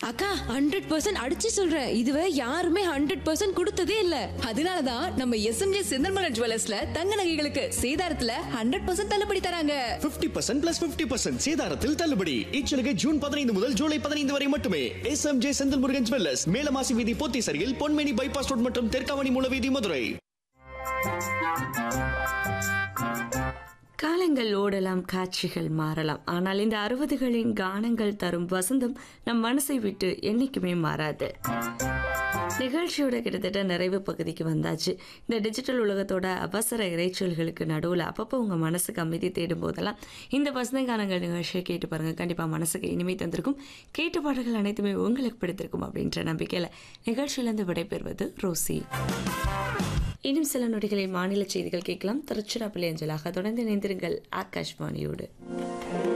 அக்கா hundred percent அடிச்சு சொல்றேன் இதுவரை யாருமே ஹண்ட்ரட் பர்சன்ட் கொடுத்ததே இல்ல அதனாலதான் நம்ம எஸ்எம்ஜே செந்தல்மலர் ஜுவல்லர்ஸ்ல தங்க நகைகளுக்கு சேதாரத்துல ஹண்ட்ரட் பர்சன்ட் தள்ளுபடி தராங்க 50% பர்சன்ட் பிளஸ் பிப்டி பர்சன்ட் சேதாரத்தில் தள்ளுபடி இச்சலுகை ஜூன் பதினைந்து முதல் ஜூலை பதினைந்து வரை மட்டுமே S M J Senthil Murugan jewellers Melamasi வீதி போத்தீசரியில் பொன்மேனி பைபாஸ் ரோட் மற்றும் தெற்காவணி மூலவீதி மதுரை காலங்கள் ஓடலாம் காட்சிகள் மாறலாம் ஆனால் இந்த அறுபதுகளின் கானங்கள் தரும் வசந்தம் நம் மனசை விட்டு என்னைக்குமே மாறாது நிகழ்ச்சியோட கிட்டத்தட்ட நிறைவு பகுதிக்கு வந்தாச்சு இந்த டிஜிட்டல் உலகத்தோட அவசர இறைச்சல்களுக்கு நடுவில் அப்பப்போ உங்கள் மனசுக்கு அமைதி தேடும் போதெல்லாம் இந்த வசந்த கானங்கள் நிகழ்ச்சியை கேட்டு பாருங்கள் கண்டிப்பாக மனசுக்கு இனிமை தந்திருக்கும் கேட்ட பாடல்கள் அனைத்துமே உங்களுக்கு பிடித்திருக்கும் அப்படின்ற நம்பிக்கையில் நிகழ்ச்சியிலேருந்து விடைபெறுவது ரோசி இன்னும் சில நொடிகளில் மாநில செய்திகள் கேட்கலாம் திருச்சிராப்பள்ளி அஞ்சலாக தொடர்ந்து இணைந்திருங்கள் ஆகாஷ்வாணியோடு